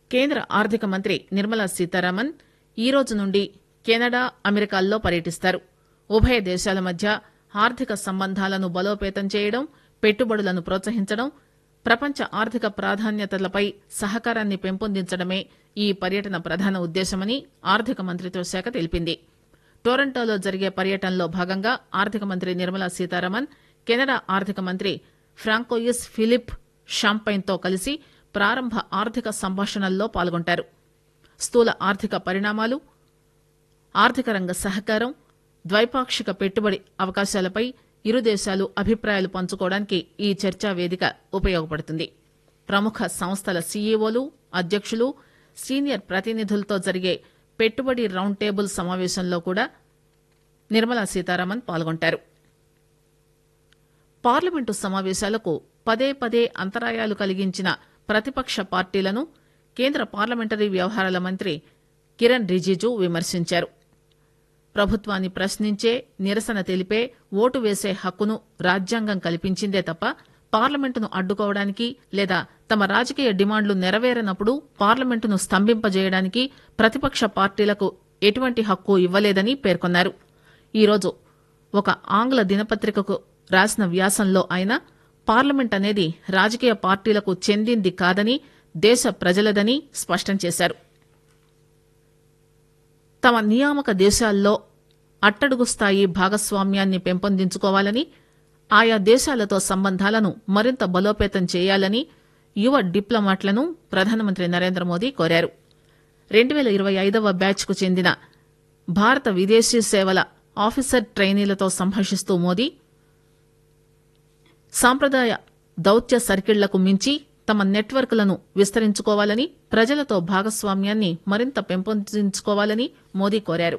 కేంద్ర ఆర్థిక మంత్రి నిర్మలా సీతారామన్ ఈ రోజు నుండి కెనడా అమెరికాల్లో పర్యటిస్తారు ఉభయ దేశాల మధ్య ఆర్థిక సంబంధాలను బలోపేతం చేయడం పెట్టుబడులను ప్రోత్సహించడం ప్రపంచ ఆర్థిక ప్రాధాన్యతలపై సహకారాన్ని పెంపొందించడమే ఈ పర్యటన ప్రధాన ఉద్దేశమని ఆర్థిక మంత్రిత్వ శాఖ తెలిపింది టొరంటోలో జరిగే పర్యటనలో భాగంగా ఆర్థిక మంత్రి నిర్మలా సీతారామన్ కెనడా ఆర్థిక మంత్రి ఫ్రాంకోయిస్ ఫిలిప్ షాంపైన్తో కలిసి ప్రారంభ ఆర్థిక సంభాషణల్లో పాల్గొంటారు స్థూల ఆర్థిక పరిణామాలు ఆర్థిక రంగ సహకారం ద్వైపాక్షిక పెట్టుబడి అవకాశాలపై ఇరు దేశాలు అభిప్రాయాలు పంచుకోవడానికి ఈ చర్చా వేదిక ఉపయోగపడుతుంది ప్రముఖ సంస్థల సీఈఓలు అధ్యక్షులు సీనియర్ ప్రతినిధులతో జరిగే పెట్టుబడి రౌండ్ టేబుల్ సమావేశంలో కూడా నిర్మలా సీతారామన్ పాల్గొంటారు పార్లమెంటు సమావేశాలకు పదే పదే అంతరాయాలు కలిగించిన ప్రతిపక్ష పార్టీలను కేంద్ర పార్లమెంటరీ వ్యవహారాల మంత్రి కిరణ్ రిజిజు విమర్శించారు ప్రభుత్వాన్ని ప్రశ్నించే నిరసన తెలిపే ఓటు వేసే హక్కును రాజ్యాంగం కల్పించిందే తప్ప పార్లమెంటును అడ్డుకోవడానికి లేదా తమ రాజకీయ డిమాండ్లు నెరవేరనప్పుడు పార్లమెంటును స్తంభింపజేయడానికి ప్రతిపక్ష పార్టీలకు ఎటువంటి హక్కు ఇవ్వలేదని పేర్కొన్నారు ఈరోజు ఒక ఆంగ్ల దినపత్రికకు రాసిన వ్యాసంలో ఆయన పార్లమెంట్ అనేది రాజకీయ పార్టీలకు చెందింది కాదని దేశ ప్రజలదని స్పష్టం చేశారు తమ నియామక దేశాల్లో అట్టడుగు స్థాయి భాగస్వామ్యాన్ని పెంపొందించుకోవాలని ఆయా దేశాలతో సంబంధాలను మరింత బలోపేతం చేయాలని యువ డిప్లొమాట్లను ప్రధానమంత్రి నరేంద్ర మోదీ కోరారు రెండు పేల ఇరవై ఐదవ బ్యాచ్ కు చెందిన భారత విదేశీ సేవల ఆఫీసర్ ట్రైనీలతో సంభాషిస్తూ మోదీ సాంప్రదాయ దౌత్య సర్కిళ్లకు మించి తమ నెట్వర్క్లను విస్తరించుకోవాలని ప్రజలతో భాగస్వామ్యాన్ని మరింత పెంపొందించుకోవాలని మోదీ కోరారు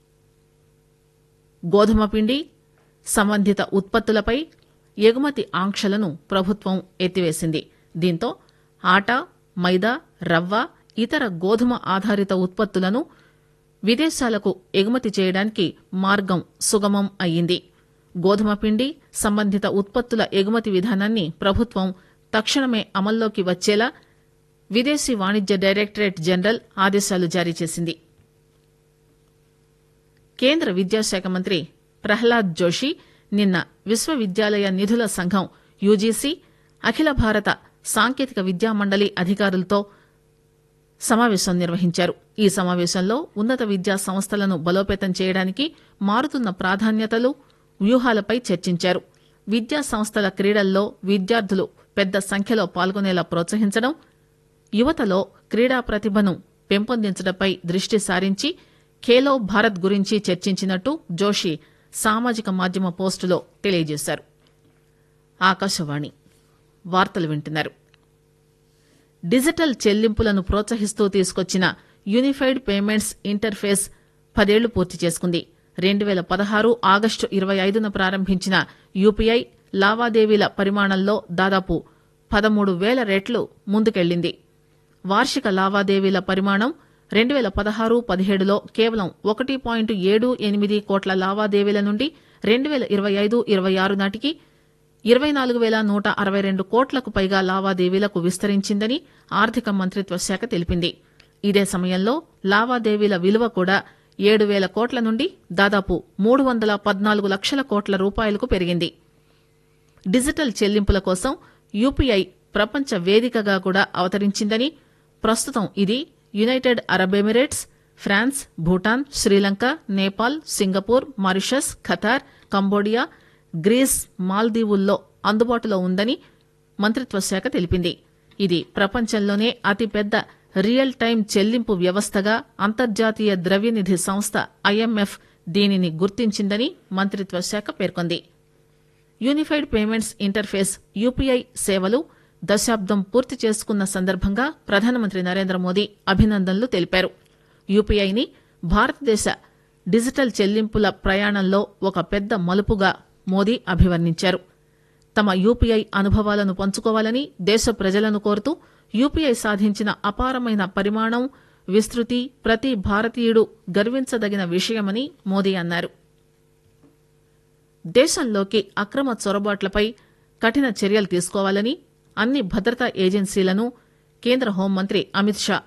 గోధుమ పిండి సంబంధిత ఉత్పత్తులపై ఎగుమతి ఆంక్షలను ప్రభుత్వం ఎత్తివేసింది దీంతో ఆట మైదా రవ్వ ఇతర గోధుమ ఆధారిత ఉత్పత్తులను విదేశాలకు ఎగుమతి చేయడానికి మార్గం సుగమం అయ్యింది గోధుమ పిండి సంబంధిత ఉత్పత్తుల ఎగుమతి విధానాన్ని ప్రభుత్వం తక్షణమే అమల్లోకి వచ్చేలా విదేశీ వాణిజ్య డైరెక్టరేట్ జనరల్ ఆదేశాలు జారీ చేసింది కేంద్ర విద్యాశాఖ మంత్రి ప్రహ్లాద్ జోషి నిన్న విశ్వవిద్యాలయ నిధుల సంఘం యూజీసీ అఖిల భారత సాంకేతిక విద్యా మండలి అధికారులతో సమావేశం నిర్వహించారు ఈ సమావేశంలో ఉన్నత విద్యా సంస్థలను బలోపేతం చేయడానికి మారుతున్న ప్రాధాన్యతలు వ్యూహాలపై చర్చించారు విద్యా సంస్థల క్రీడల్లో విద్యార్థులు పెద్ద సంఖ్యలో పాల్గొనేలా ప్రోత్సహించడం యువతలో క్రీడా ప్రతిభను పెంపొందించడంపై దృష్టి సారించి ఖేలో భారత్ గురించి చర్చించినట్టు జోషి సామాజిక మాధ్యమ పోస్టులో తెలియజేశారు ఆకాశవాణి వార్తలు వింటున్నారు డిజిటల్ చెల్లింపులను ప్రోత్సహిస్తూ తీసుకొచ్చిన యూనిఫైడ్ పేమెంట్స్ ఇంటర్ఫేస్ పదేళ్లు పూర్తి చేసుకుంది రెండు పేల పదహారు ఆగస్టు ఇరవై ఐదున ప్రారంభించిన యూపీఐ లావాదేవీల పరిమాణంలో దాదాపు పదమూడు వేల రెట్లు ముందుకెళ్లింది వార్షిక లావాదేవీల పరిమాణం రెండు పేల పదహారు పదిహేడులో కేవలం ఒకటి పాయింట్ ఏడు ఎనిమిది కోట్ల లావాదేవీల నుండి రెండు పేల ఇరవై ఐదు ఇరవై ఆరు నాటికి ఇరవై నాలుగు పేల నూట అరవై రెండు కోట్లకు పైగా లావాదేవీలకు విస్తరించిందని ఆర్థిక మంత్రిత్వ శాఖ తెలిపింది ఇదే సమయంలో లావాదేవీల విలువ కూడా ఏడు పేల కోట్ల నుండి దాదాపు మూడు వందల పద్నాలుగు లక్షల కోట్ల రూపాయలకు పెరిగింది డిజిటల్ చెల్లింపుల కోసం యూపీఐ ప్రపంచ వేదికగా కూడా అవతరించిందని ప్రస్తుతం ఇది United Arab Emirates France Bhutan Sri Lanka Nepal Singapore Mauritius Qatar Cambodia grace మాల్దీవుల్లో అందుబాటులో ఉందని మంత్రిత్వ శాఖ తెలిపింది ఇది ప్రపంచంలోనే అతిపెద్ద రియల్ టైం చెల్లింపు వ్యవస్థగా అంతర్జాతీయ ద్రవ్యనిధి సంస్థ ఐఎంఎఫ్ దీనిని గుర్తించిందని మంత్రిత్వ శాఖ పేర్కొంది యూనిఫైడ్ పేమెంట్స్ ఇంటర్ఫేస్ యూపీఐ సేవలు దశాబ్దం పూర్తి చేసుకున్న సందర్భంగా ప్రధానమంత్రి నరేంద్ర మోదీ అభినందనలు తెలిపారు యూపీఐని భారతదేశ డిజిటల్ చెల్లింపుల ప్రయాణంలో ఒక పెద్ద మలుపుగా మోదీ అభివర్ణించారు తమ యూపీఐ అనుభవాలను పంచుకోవాలని దేశ ప్రజలను కోరుతూ యూపీఐ సాధించిన అపారమైన పరిమాణం విస్తృతి ప్రతి భారతీయుడు గర్వించదగిన విషయమని మోదీ అన్నారు దేశంలోకి అక్రమ చొరబాట్లపై కఠిన చర్యలు తీసుకోవాలని అన్ని భద్రతా ఏజెన్సీలను కేంద్ర హోంమంత్రి అమిత్ షా